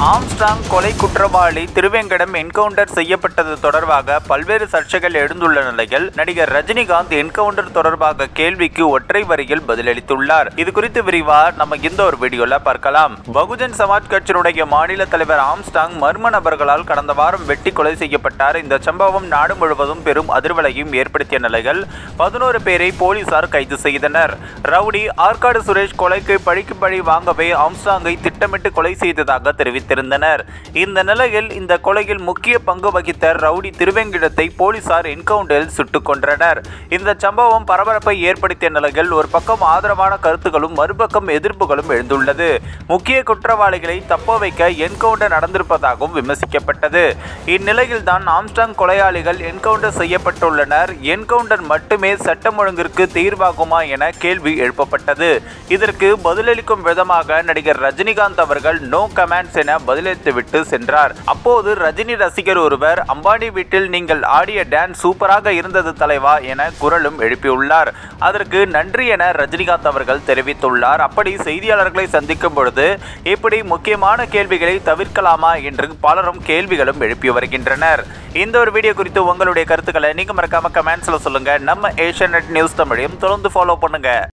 Armstrong கொலை குற்றவாளி Thiruvengadam encounter செய்யப்பட்டது தொடர்பாக பல்வேறு சர்ச்சைகள் எழுந்துள்ள நிலையில் நடிகர் ரஜினிகாந்த் என்கவுண்டர் தொடர்பாக கேள்விக்கு ஒற்றை வரியில் பதிலளித்துள்ளார் இது குறித்து விரிவா நம்ம இந்த ஒரு வீடியோல பார்க்கலாம் பகுஜன் சமாஜ் கட்சியினுடைய மாநில தலைவர் ஆம்ஸ்டாங் மர்ம நபர்களால் கடந்த வாரம் வெட்டி கொலை செய்யப்பட்டார் இந்த சம்பவம் நாடு முழுவதும் பெரும் அதிர்வலையும் ஏற்படுத்திய நிலையில் பதினோரு பேரை போலீசார் கைது செய்தனர் ரவுடி ஆற்காடு சுரேஷ் கொலைக்கு பழிக்கு பழி வாங்கவே ஆம்ஸ்டாங்கை திட்டமிட்டு கொலை செய்ததாக தெரிவித்திருந்தனர் இந்த நிலையில் இந்த கொலையில் முக்கிய பங்கு வகித்த ரவுடி திருவேங்கிடத்தை போலீசார் என்கவுண்டரில் சுட்டுக் கொன்றனர் இந்த சம்பவம் பரபரப்பை ஏற்படுத்திய நிலையில் ஒரு பக்கம் ஆதரவான கருத்துக்களும் மறுபக்கம் எதிர்ப்புகளும் எழுந்துள்ளது முக்கிய குற்றவாளிகளை தப்ப வைக்க என்கவுண்டர் நடந்திருப்பதாகவும் விமர்சிக்கப்பட்டது இந்நிலையில் தான் ஆம்ஸ்டாங் கொலையாளிகள் என்கவுண்டர் செய்யப்பட்டுள்ளனர் என்கவுண்டர் மட்டுமே சட்டம் ஒழுங்கிற்கு தீர்வாகுமா என கேள்வி எழுப்பப்பட்டது இதற்கு பதிலளிக்கும் விதமாக நடிகர் ரஜினிகாந்த் அவர்கள் நோ கமெண்ட்ஸ் என பதிலளித்துவிட்டு சென்றார் அப்போது ரஜினி ரசிகர் ஒருவர் அம்பானி வீட்டில் நீங்கள் ஆடிய டான்ஸ் சூப்பராக இருந்தது தலைவா என குரலும் எழுப்பியுள்ளார் அதற்கு நன்றி என ரஜினிகாந்த் அவர்கள் தெரிவித்துள்ளார் அப்படி செய்தியாளர்களை சந்திக்கும் பொழுது இப்படி முக்கியமான கேள்விகளை தவிர்க்கலாமா என்று பலரும் கேள்விகளும் எழுப்பி வருகின்றனர் இந்த ஒரு வீடியோ குறித்து உங்களுடைய கருத்துக்களை நீங்க மறக்காம கமெண்ட்ஸ்ல சொல்லுங்க நம்ம ஏஷியா நியூஸ் தமிழையும் தொடர்ந்து ஃபாலோ பண்ணுங்க